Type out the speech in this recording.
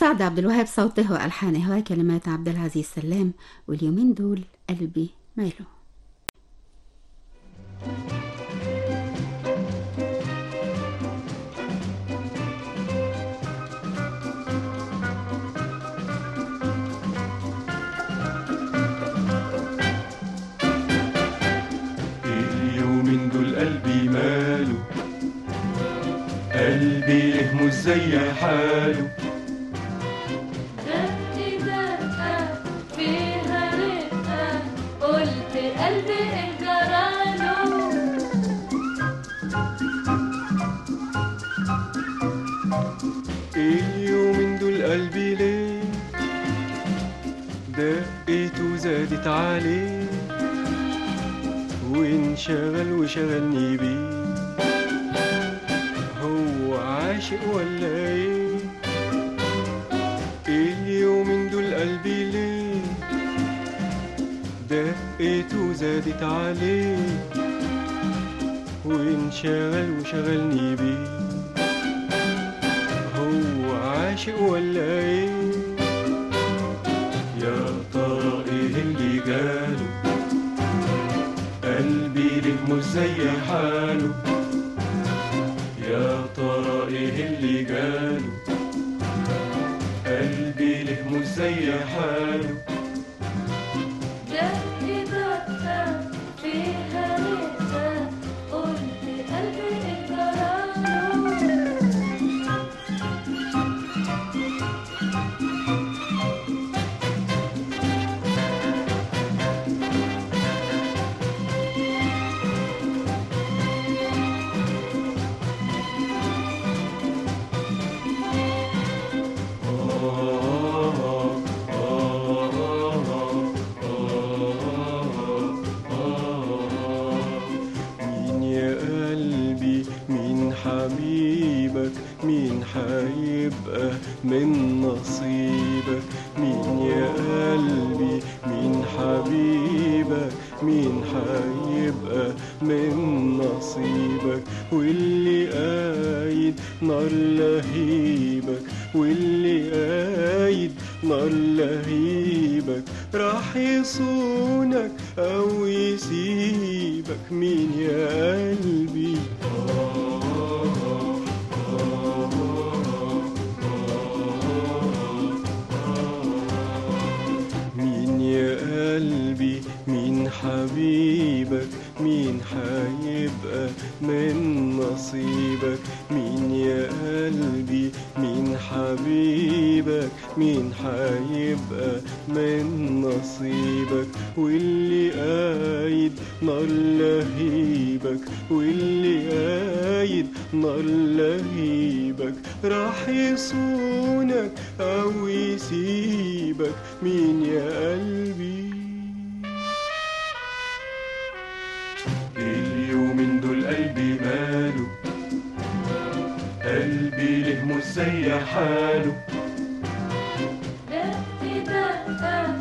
سعد عبد الوهاب صوته وألحانه وكلمات عبد العزيز سلام واليومين دول قلبي ماله اليومين دول قلبي ماله قلبي ليه مش زي حاله دق دقة فيها رقة قلت قلبي ايه جراله اليومين دول قلبي ليه دقته زادت عليه وانشغل وشغلني بيه هو عاشق ولا ايه اليومين دول قلبي ليه دقته زادت عليه وانشغل وشغلني بيه هو عاشق ولا ايه يا ترى ايه اللي جاله قلبي ليه مش زي حاله يا ترى ايه اللي جاله قلبي ليه مش زي حاله دق دقة فيها رقة قلت قلبي ايه جراله مين يا قلبي مين حبيبك مين حيبقى من نصيبك مين يا قلبي مين حبيبك مين حيبقى من نصيبك واللي قايد نار لهيبك واللي قايد نار لهيبك راح يصونك او يسيبك مين يا قلبي مين يا قلبي مين حبيبك مين حيبقى من نصيبك مين يا قلبي مين حبيبك مين حيبقى من نصيبك واللي قايد نار لهيبك واللي قايد نار لهيبك راح يصونك او يسيبك مين يا قلبي اليومين دول قلبي ماله قلبي ليه مش زي حاله دق دقة